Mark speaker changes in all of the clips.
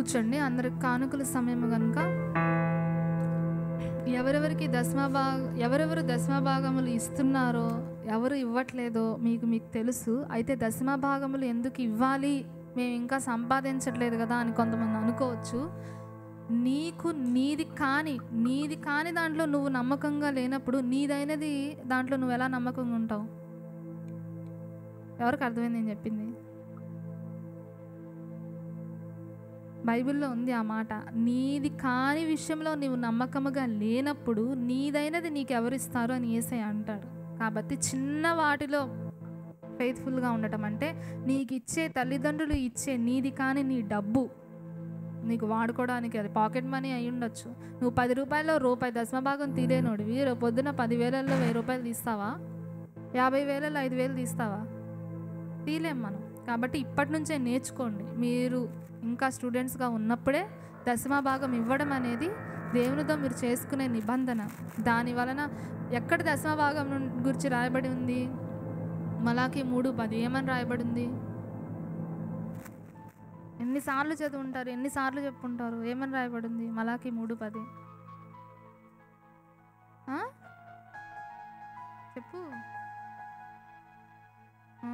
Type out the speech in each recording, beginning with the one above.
Speaker 1: కూర్చోండి అందరికి కానుకల సమయం కనుక ఎవరెవరికి దశమ భాగ ఎవరెవరు దశమ భాగములు ఇస్తున్నారో ఎవరు ఇవ్వట్లేదో మీకు మీకు తెలుసు అయితే దశమ భాగములు ఎందుకు ఇవ్వాలి మేము ఇంకా సంపాదించట్లేదు కదా అని కొంతమంది అనుకోవచ్చు నీకు నీది కాని నీది కాని దాంట్లో నువ్వు నమ్మకంగా లేనప్పుడు నీదైనది దాంట్లో నువ్వు ఎలా నమ్మకంగా ఉంటావు ఎవరికి అర్థమైంది నేను చెప్పింది బైబిల్లో ఉంది ఆ మాట నీది కాని విషయంలో నీవు నమ్మకముగా లేనప్పుడు నీదైనది నీకు ఎవరిస్తారు అని ఏసై అంటాడు కాబట్టి చిన్న వాటిలో ఫెయిత్ఫుల్గా ఉండటం అంటే నీకు ఇచ్చే తల్లిదండ్రులు ఇచ్చే నీది కాని నీ డబ్బు నీకు వాడుకోవడానికి అది పాకెట్ మనీ అయి ఉండొచ్చు నువ్వు పది రూపాయల్లో రూపాయి దశమ భాగం తీరేనోడివి రేపు పొద్దున పదివేలలో వెయ్యి రూపాయలు తీస్తావా యాభై వేలలో ఐదు వేలు తీస్తావా తీలేం మనం కాబట్టి ఇప్పటి నుంచే నేర్చుకోండి మీరు ఇంకా స్టూడెంట్స్గా ఉన్నప్పుడే దశమ భాగం ఇవ్వడం అనేది దేవునితో మీరు చేసుకునే నిబంధన దాని వలన ఎక్కడ దశమ భాగం నుం- గురించి రాయబడి ఉంది మలాకి మూడు పది ఏమని రాయబడి ఉంది ఎన్నిసార్లు చదువుంటారు ఎన్నిసార్లు చెప్పుంటారు ఏమని రాయబడి ఉంది మలాకి మూడు పది ఆ? చెప్పు ఆ.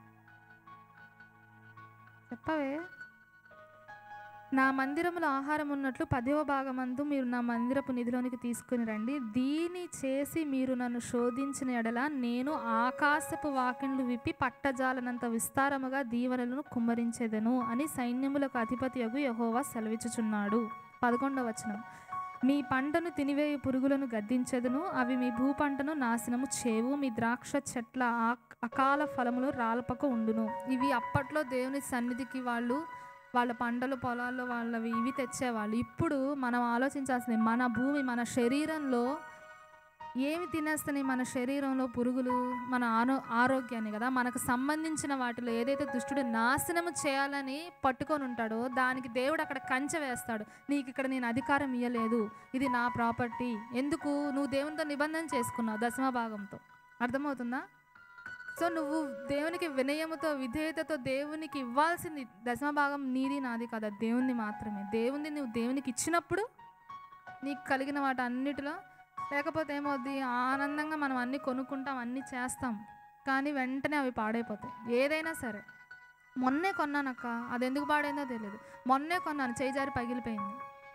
Speaker 1: చెప్పవే నా మందిరములో ఆహారం ఉన్నట్లు పదవ భాగమందు మీరు నా మందిరపు నిధిలోనికి తీసుకుని రండి దీని చేసి మీరు నన్ను శోధించిన ఎడల నేను ఆకాశపు వాకిండ్లు విప్పి పట్టజాలనంత విస్తారముగా దీవెనలను కుమ్మరించెదను అని సైన్యములకు అధిపతి యగు యహోవా సెలవిచ్చుచున్నాడు పదకొండవ వచనం మీ పంటను తినివేయు పురుగులను గద్దించెదను అవి మీ భూ పంటను నాశనము చేవు మీ ద్రాక్ష చెట్ల ఆక్- అకాల ఫలములు రాల్పక ఉండును ఇవి అప్పట్లో దేవుని సన్నిధికి వాళ్ళు వాళ్ళ పంటలు పొలాల్లో వాళ్ళవి ఇవి తెచ్చేవాళ్ళు ఇప్పుడు మనం ఆలోచించాల్సింది మన భూమి మన శరీరంలో ఏమి తినేస్తున్నాయి మన శరీరంలో పురుగులు మన ఆరో ఆరోగ్యాన్ని కదా మనకు సంబంధించిన వాటిలో ఏదైతే దుష్టుడు నాశనము చేయాలని పట్టుకొని ఉంటాడో దానికి దేవుడు అక్కడ కంచె వేస్తాడు నీకు ఇక్కడ నేను అధికారం ఇవ్వలేదు ఇది నా ప్రాపర్టీ ఎందుకు నువ్వు దేవునితో నిబంధన చేసుకున్నావు దశమ భాగంతో అర్థమవుతుందా సో నువ్వు దేవునికి వినయముతో విధేయతతో దేవునికి ఇవ్వాల్సింది దశమ భాగం నీది నాది కదా దేవుని మాత్రమే దేవుని నువ్వు దేవునికి ఇచ్చినప్పుడు నీకు కలిగిన వాటి అన్నిటిలో లేకపోతే ఏమవుద్ది ఆనందంగా మనం అన్నీ కొనుక్కుంటాం అన్నీ చేస్తాం కానీ వెంటనే అవి పాడైపోతాయి ఏదైనా సరే మొన్నే కొన్నానక్క అది ఎందుకు పాడైందో తెలియదు మొన్నే కొన్నాను చేయి జారి పగిలిపోయింది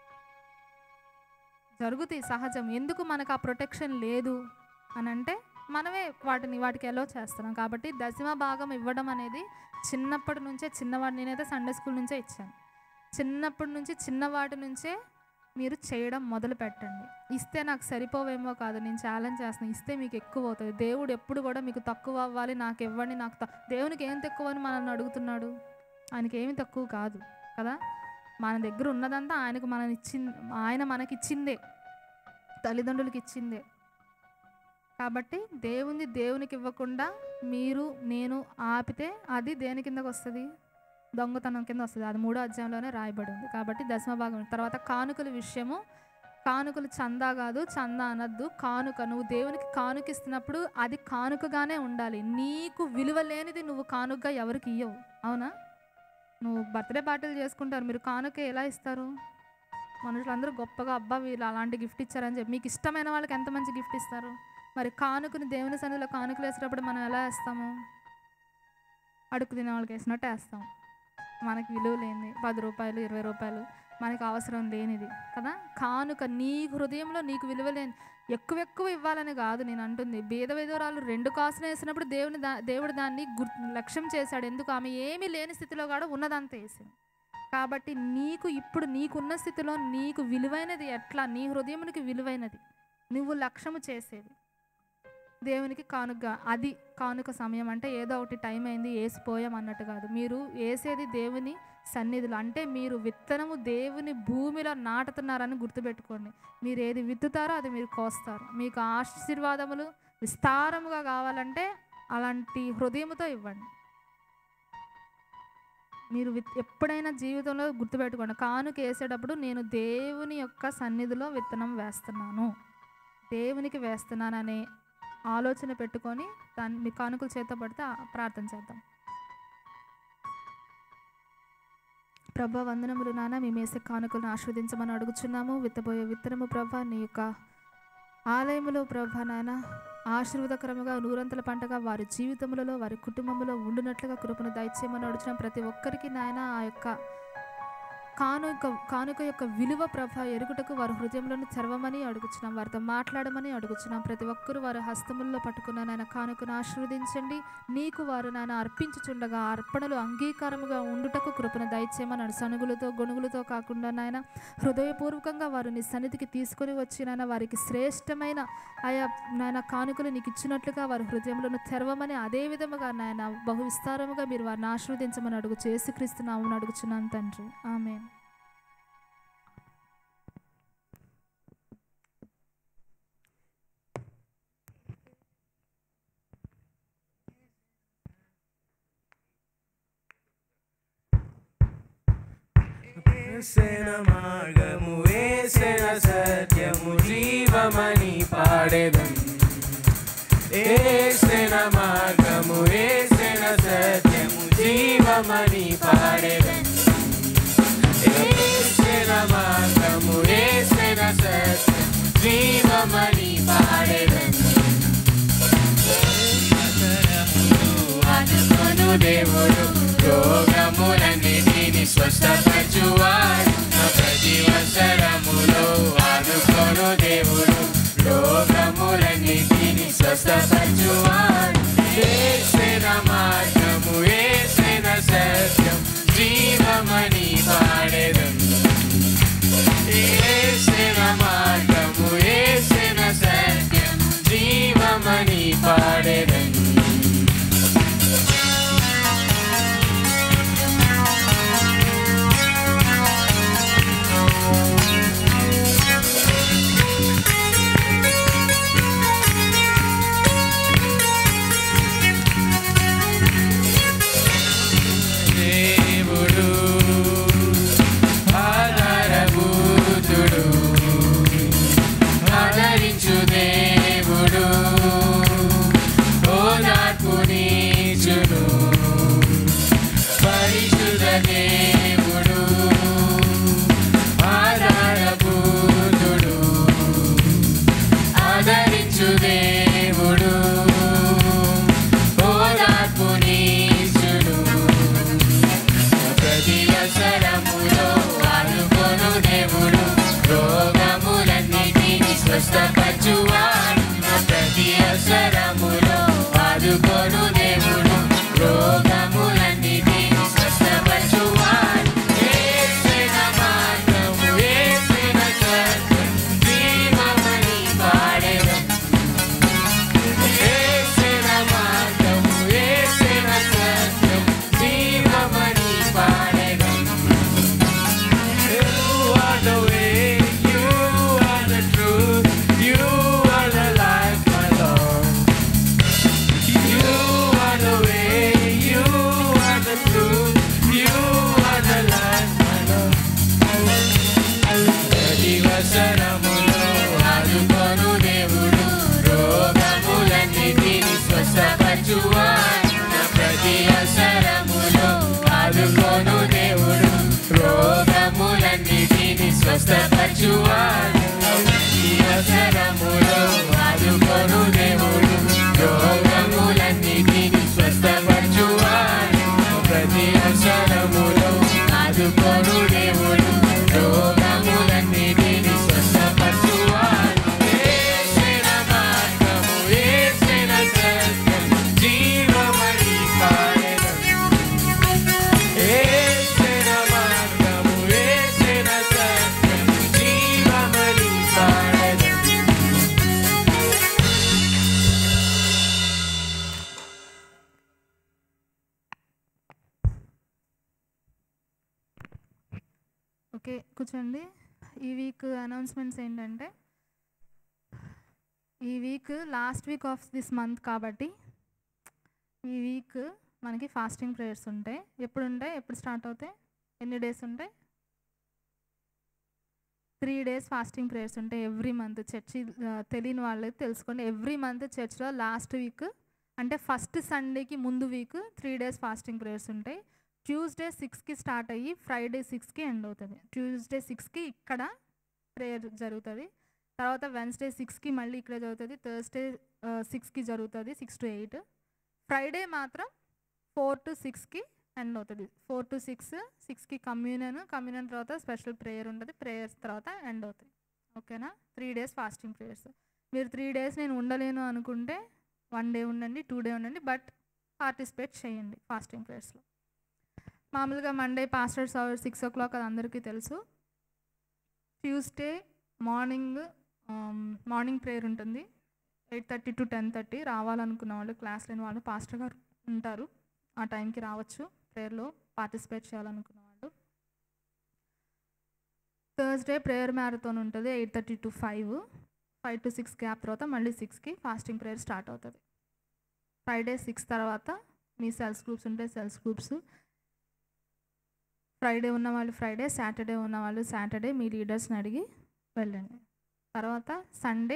Speaker 1: జరుగుతాయి సహజం ఎందుకు మనకు ఆ ప్రొటెక్షన్ లేదు అని అంటే మనమే వాటిని వాటికి ఎలో చేస్తున్నాం కాబట్టి దశమ భాగం ఇవ్వడం అనేది చిన్నప్పటి నుంచే చిన్నవాడి నేనైతే సండే స్కూల్ నుంచే ఇచ్చాను చిన్నప్పటి నుంచి చిన్నవాటి నుంచే మీరు చేయడం మొదలు పెట్టండి ఇస్తే నాకు సరిపోవేమో కాదు నేను ఛాలెంజ్ చేస్తున్నాను ఇస్తే మీకు ఎక్కువ అవుతుంది దేవుడు ఎప్పుడు కూడా మీకు తక్కువ అవ్వాలి నాకు ఇవ్వండి నాకు త- దేవునికి ఏం తక్కువ అని మనల్ని అడుగుతున్నాడు ఆయనకి ఏమి తక్కువ కాదు కదా మన దగ్గర ఉన్నదంతా ఆయనకు మనం ఇచ్చింది ఆయన మనకి ఇచ్చిందే తల్లిదండ్రులకి ఇచ్చిందే కాబట్టి దేవుని దేవునికి ఇవ్వకుండా మీరు నేను ఆపితే అది దేని కిందకు వస్తుంది దొంగతనం కింద వస్తుంది అది మూడో అధ్యాయంలోనే రాయబడి ఉంది కాబట్టి దశమ భాగం తర్వాత కానుకల విషయము కానుకలు చందా కాదు చందా అనద్దు కానుక నువ్వు దేవునికి కానుక ఇస్తున్నప్పుడు అది కానుకగానే ఉండాలి నీకు విలువ లేనిది నువ్వు కానుకగా ఎవరికి ఇయ్యవు అవునా నువ్వు బర్త్డే పార్టీలు చేసుకుంటారు మీరు కానుక ఎలా ఇస్తారు మనుషులందరూ గొప్పగా అబ్బా వీళ్ళు అలాంటి గిఫ్ట్ ఇచ్చారని చెప్పి మీకు ఇష్టమైన వాళ్ళకి ఎంత మంచి గిఫ్ట్ ఇస్తారు మరి కానుకని దేవుని సన్నిధిలో కానుకలు వేసేటప్పుడు మనం ఎలా వేస్తాము అడుగు తినే వాళ్ళకి వేసినట్టు వేస్తాం మనకి విలువ లేనిది పది రూపాయలు ఇరవై రూపాయలు మనకి అవసరం లేనిది కదా కానుక నీ హృదయంలో నీకు విలువ లేని ఎక్కువ ఎక్కువ ఇవ్వాలని కాదు నేను అంటుంది బీద విధవరాలు రెండు కాసులు వేసినప్పుడు దేవుని దా దేవుడు దాన్ని గుర్ లక్ష్యం చేశాడు ఎందుకు ఆమె ఏమీ లేని స్థితిలో కూడా ఉన్నదంతా వేసింది కాబట్టి నీకు ఇప్పుడు నీకున్న స్థితిలో నీకు విలువైనది ఎట్లా నీ హృదయమునికి విలువైనది నువ్వు లక్ష్యము చేసేది దేవునికి కానుక అది కానుక సమయం అంటే ఏదో ఒకటి టైం అయింది వేసిపోయాం అన్నట్టు కాదు మీరు వేసేది దేవుని సన్నిధిలో అంటే మీరు విత్తనము దేవుని భూమిలో నాటుతున్నారని గుర్తుపెట్టుకోండి మీరు ఏది విత్తుతారో అది మీరు కోస్తారు మీకు ఆశీర్వాదములు విస్తారముగా కావాలంటే అలాంటి హృదయముతో ఇవ్వండి మీరు విత్ ఎప్పుడైనా జీవితంలో గుర్తుపెట్టుకోండి కానుక వేసేటప్పుడు నేను దేవుని యొక్క సన్నిధిలో విత్తనం వేస్తున్నాను దేవునికి వేస్తున్నాననే ఆలోచన పెట్టుకొని దాన్ని మీ కానుకలు చేత పడితే ఆ- ప్రార్థన చేద్దాం ప్రభా వందనములు నాన్న మేము వేసే కానుకలను ఆస్వాదించమని అడుగుచున్నాము విత్తబోయే విత్తనము ప్రభా నీ యొక్క ఆలయములో ప్రభా నాయన ఆశీర్వాదకరముగా నూరంతల పంటగా వారి జీవితములలో వారి కుటుంబములో ఉండునట్లుగా కృపను దయచేయమని అడుగుచున్నాం ప్రతి ఒక్కరికి నాయన ఆ యొక్క కానుక కానుక యొక్క విలువ ప్రభ ఎరుగుటకు వారి హృదయంలోని తెరవమని అడుగుచున్నాం వారితో మాట్లాడమని అడుగుచున్నాం ప్రతి ఒక్కరూ వారి హస్తముల్లో పట్టుకున్న నాయన కానుకను ఆశీర్వదించండి నీకు వారు నాయన అర్పించుచుండగా ఆ అర్పణలు అంగీకారముగా ఉండుటకు కృపను దయచేయమని అడు సనుగులతో గొనుగులతో కాకుండా నాయన హృదయపూర్వకంగా వారు నీ సన్నిధికి తీసుకొని వచ్చి నాయన వారికి శ్రేష్టమైన ఆయా నాయన కానుకలు నీకు ఇచ్చినట్లుగా వారి హృదయంలో తెరవమని అదే విధముగా నాయన బహు విస్తారముగా మీరు వారిని ఆశీర్వదించమని అడుగు యేసుక్రీస్తు నామమున అడుగుచున్నాను తండ్రి ఆమె
Speaker 2: వేసిన మార్గము వేసిన సత్యము జీవమని పాడేదం వేసిన మార్గము వేసిన సత్యము జీవమని పాడేదం వేసిన మార్గము వేసిన సత్యం జీవమని పాడేదం ఆదుకొను దేవుడు రోగములన్నిటిని స్వస్థపరచువాడు నా ప్రతి వసరములో ఆదుకొను దేవుడు రోగములన్నిటిని స్వస్థపరచువాడు వేసిన మార్గము వేసిన సత్యం జీవమని పాడేదం వేసిన మార్గము వేసిన సత్యం జీవమని పాడేదం దేవుడు ఆధారభూతుడు ఆదరించు దేవుడు ఓదార్పు నీచును పరిశుద్ధ దేవుడు ఆధారభూతుడు ఆదరించు దేవుడు ఓదార్పు నీచుడు ప్రతి అవసరములో ఆదుకొను దేవుడు రోగములన్నిటిని స్వస్థపరచువాడు నా ప్రతి అవసరములో ఆదుకొను దేవుడు రోగములన్నిటిని స్వస్థపరచువాడు యేసున మార్గము యేసున సత్యం జీవమని పాడెదం యేసున మార్గము యేసున సత్యం జీవమని పాడెదం You are the way, you are the truth, you are the life, my Lord. You are the way, you are the truth, you are the life, my Lord. ప్రతి వసరములో ఆదుకొను దేవుడు రోగములన్నిటిని స్వస్థపరచువాడు నా ప్రతి అవసరములో ఆదుకొను దేవుడు రోగములన్నిటిని స్వస్థపరచువాడు ప్రతి అవసరములో ఆదుకొను దేవుడు రోగములన్నిటిని స్వస్థపరచువాడు ప్రతి అవసరములో ఆదుకొను దేవుడు రోగములన్నిటిని స్వస్థపరచువాడు యేసిన మార్గము యేసిన సత్యం జీవమని పాడెదం యేసిన మార్గము యేసిన సత్యం జీవమని పాడెదం
Speaker 1: ఓకే కూర్చోండి ఈ వీక్ అనౌన్స్మెంట్స్ ఏంటంటే ఈ week last week of this month కాబట్టి ఈ వీక్ మనకి ఫాస్టింగ్ ప్రేయర్స్ ఉంటాయి ఎప్పుడు ఉంటాయి ఎప్పుడు స్టార్ట్ అవుతాయి ఎన్ని డేస్ ఉంటాయి త్రీ డేస్ ఫాస్టింగ్ ప్రేయర్స్ ఉంటాయి ఎవ్రీ మంత్ చర్చి తెలియని వాళ్ళకి తెలుసుకోండి ఎవ్రీ మంత్ చర్చ్లో లాస్ట్ వీక్ అంటే ఫస్ట్ సండేకి ముందు week three days fasting prayers ఉంటాయి ట్యూస్డే సిక్స్కి స్టార్ట్ అయ్యి ఫ్రైడే సిక్స్కి ఎండ్ అవుతుంది ట్యూస్డే సిక్స్కి ఇక్కడ ప్రేయర్ జరుగుతుంది తర్వాత వెన్స్డే సిక్స్కి మళ్ళీ ఇక్కడ జరుగుతుంది థర్స్డే సిక్స్కి జరుగుతుంది సిక్స్ టు ఎయిట్ ఫ్రైడే మాత్రం ఫోర్ టు సిక్స్కి ఎండ్ అవుతుంది ఫోర్ టు సిక్స్ సిక్స్కి కమ్యూనియన్ కమ్యూనియన్ తర్వాత స్పెషల్ ప్రేయర్ ఉంటుంది ప్రేయర్స్ తర్వాత ఎండ్ అవుతాయి ఓకేనా త్రీ డేస్ ఫాస్టింగ్ ప్రేయర్స్ మీరు త్రీ డేస్ నేను ఉండలేను అనుకుంటే వన్ డే ఉండండి టూ డే ఉండండి బట్ పార్టిసిపేట్ చేయండి ఫాస్టింగ్ ప్రేయర్స్లో మామూలుగా Monday pastors hour six o'clock అది అందరికీ తెలుసు ట్యూస్డే మార్నింగ్ మార్నింగ్ ప్రేయర్ ఉంటుంది eight thirty to ten thirty రావాలనుకున్న వాళ్ళు క్లాస్ లేని వాళ్ళు పాస్టర్ గారు ఉంటారు ఆ టైంకి రావచ్చు ప్రేయర్లో పార్టిసిపేట్ చేయాలనుకున్న వాళ్ళు థర్స్డే ప్రేయర్ మ్యారథాన్ ఉంటుంది eight thirty to five five to six gap తర్వాత మళ్ళీ సిక్స్కి ఫాస్టింగ్ ప్రేయర్ స్టార్ట్ అవుతుంది ఫ్రైడే సిక్స్ తర్వాత మీ సెల్స్ గ్రూప్స్ ఉంటే సెల్స్ గ్రూప్స్ ఫ్రైడే ఉన్న వాళ్ళు ఫ్రైడే సాటర్డే ఉన్న వాళ్ళు సాటర్డే మీ లీడర్స్ని అడిగి వెళ్ళండి తర్వాత Sunday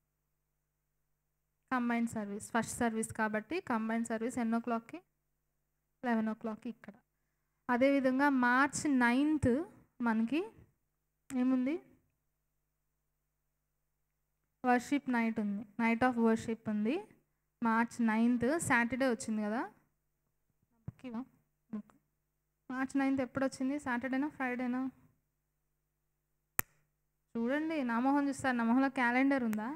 Speaker 1: combine service first service కాబట్టి కంబైన్ సర్వీస్ ఎన్నో క్లాక్కి లెవెన్ ఓ క్లాక్కి ఇక్కడ అదేవిధంగా మార్చ్ నైన్త్ మనకి ఏముంది వర్షిప్ నైట్ ఉంది నైట్ ఆఫ్ వర్షిప్ ఉంది మార్చ్ నైన్త్ సాటర్డే వచ్చింది కదా బుక్ ఇవ్వ బుక్ మార్చ్ నైన్త్ ఎప్పుడు వచ్చింది సాటర్డేనా ఫ్రైడేనా చూడండి నా మొహం చూస్తారు నా మొహంలో క్యాలెండర్ ఉందా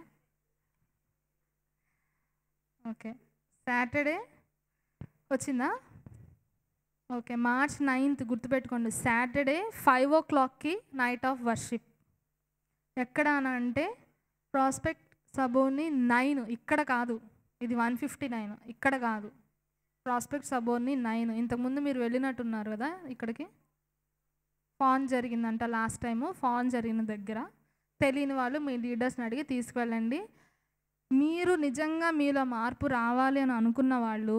Speaker 1: ఓకే సాటర్డే వచ్చిందా ఓకే మార్చ్ నైన్త్ గుర్తుపెట్టుకోండి సాటర్డే ఫైవ్ ఓ క్లాక్కి నైట్ ఆఫ్ వర్షిప్ ఎక్కడ అని అంటే ప్రాస్పెక్ట్ సబోని నైన్ ఇక్కడ కాదు ఇది వన్ ఫిఫ్టీ నైన్ ఇక్కడ కాదు ప్రాస్పెక్ట్ సబోని నైన్ ఇంతకుముందు మీరు వెళ్ళినట్టున్నారు కదా ఇక్కడికి ఫాన్ జరిగిందంట లాస్ట్ టైము ఫాన్ జరిగిన దగ్గర తెలియని వాళ్ళు మీ లీడర్స్ని అడిగి తీసుకువెళ్ళండి మీరు నిజంగా మీలో మార్పు రావాలి అని అనుకున్న వాళ్ళు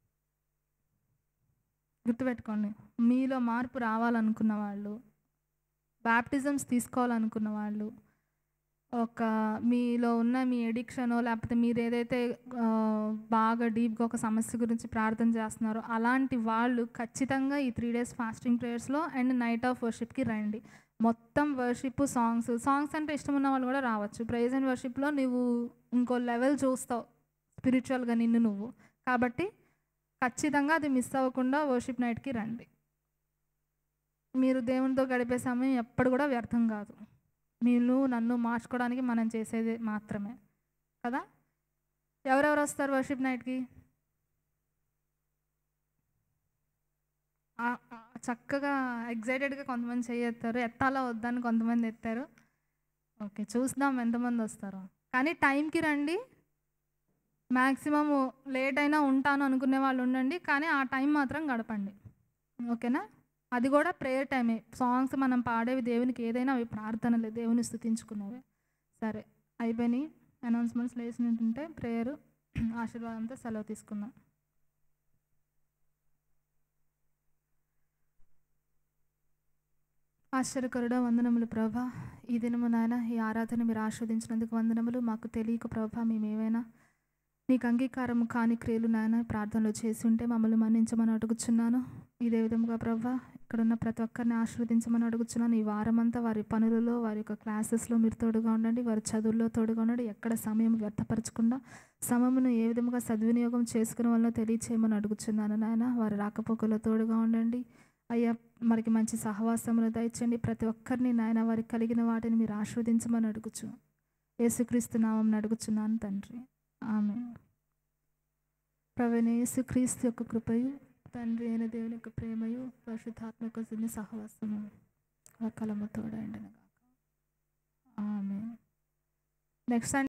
Speaker 1: గుర్తుపెట్టుకోండి మీలో మార్పు రావాలనుకున్న వాళ్ళు బ్యాప్టిజమ్స్ తీసుకోవాలనుకున్న వాళ్ళు ఒక మీలో ఉన్న మీ ఎడిక్షనో లేకపోతే మీరు ఏదైతే ఆ, బాగా డీప్గా ఒక సమస్య గురించి ప్రార్థన చేస్తున్నారో అలాంటి వాళ్ళు ఖచ్చితంగా ఈ త్రీ డేస్ ఫాస్టింగ్ ప్రేయర్స్లో అండ్ నైట్ ఆఫ్ వర్షిప్కి రండి మొత్తం వర్షిప్ సాంగ్స్ సాంగ్స్ అంటే ఇష్టం ఉన్న వాళ్ళు కూడా రావచ్చు ప్రైజ్ అండ్ వర్షిప్లో నువ్వు ఇంకో లెవెల్ చూస్తావు స్పిరిచువల్గా నిన్ను నువ్వు కాబట్టి ఖచ్చితంగా అది మిస్ అవ్వకుండా వర్షిప్ నైట్కి రండి మీరు దేవునితో గడిపే సమయం ఎప్పుడు కూడా వ్యర్థం కాదు నేను నన్ను మార్చుకోవడానికి మనం చేసేది మాత్రమే కదా ఎవరెవరు వస్తారు వర్షిప్ నైట్కి ఆ- ఆ చక్కగా ఎగ్జైటెడ్గా కొంతమంది చేయెత్తారు ఎత్తాలా వద్దని కొంతమంది ఎత్తారు ఓకే చూద్దాం ఎంతమంది వస్తారో కానీ టైంకి రండి మ్యాక్సిమం లేట్ అయినా ఉంటాను అనుకునే వాళ్ళు ఉండండి కానీ ఆ టైం మాత్రం గడపండి ఓకేనా అది కూడా ప్రేయర్ టైమే సాంగ్స్ మనం పాడేవి దేవునికి ఏదైనా అవి ప్రార్థనలే దేవుని స్థుతించుకున్నవి సరే అయిపోయినాయి అనౌన్స్మెంట్స్ లేచినట్టుంటే ప్రేయర్ ఆశీర్వాదంతో సెలవు తీసుకుందాం ఆశ్చర్యకరుడ వందనములు ప్రభా ఈ దినము నాయన ఈ ఆరాధన మీరు ఆస్వాదించినందుకు వందనములు మాకు తెలియక ప్రభా మేము ఏమైనా నీకు అంగీకారం కాని క్రియలు నాయన ప్రార్థనలు చేసి ఉంటే మమ్మల్ని మన్నించమని అడుగుచున్నాను ఇదే విధముగా ప్రభా ఇక్కడ ఉన్న ప్రతి ఒక్కరిని ఆశీర్వదించమని అడుగుచున్నాను ఈ వారమంతా వారి పనులలో వారి యొక్క క్లాసెస్లో మీరు తోడుగా ఉండండి వారి చదువుల్లో తోడుగా ఉండండి ఎక్కడ సమయం వ్యర్థపరచకుండా సమయమును ఏ విధముగా సద్వినియోగం చేసుకునే వల్ల తెలియచేయమని అడుగుచున్నాను నాయన వారి రాకపోకల్లో తోడుగా ఉండండి అయ్యా మనకి మంచి సహవాసములు దయచండి ప్రతి ఒక్కరిని నాయన వారికి కలిగిన వాటిని మీరు ఆస్వాదించమని అడుగుచు యేసుక్రీస్తు నామం అడుగుచున్నాను తండ్రి ఆమె ప్రవీణ యేసుక్రీస్తు యొక్క కృపయు తండ్రి అయిన దేవుని యొక్క ప్రేమయు పరిశుద్ధాత్మ యొక్క శూన్య సహవాసము కలము తోడండి ఆమె నెక్స్ట్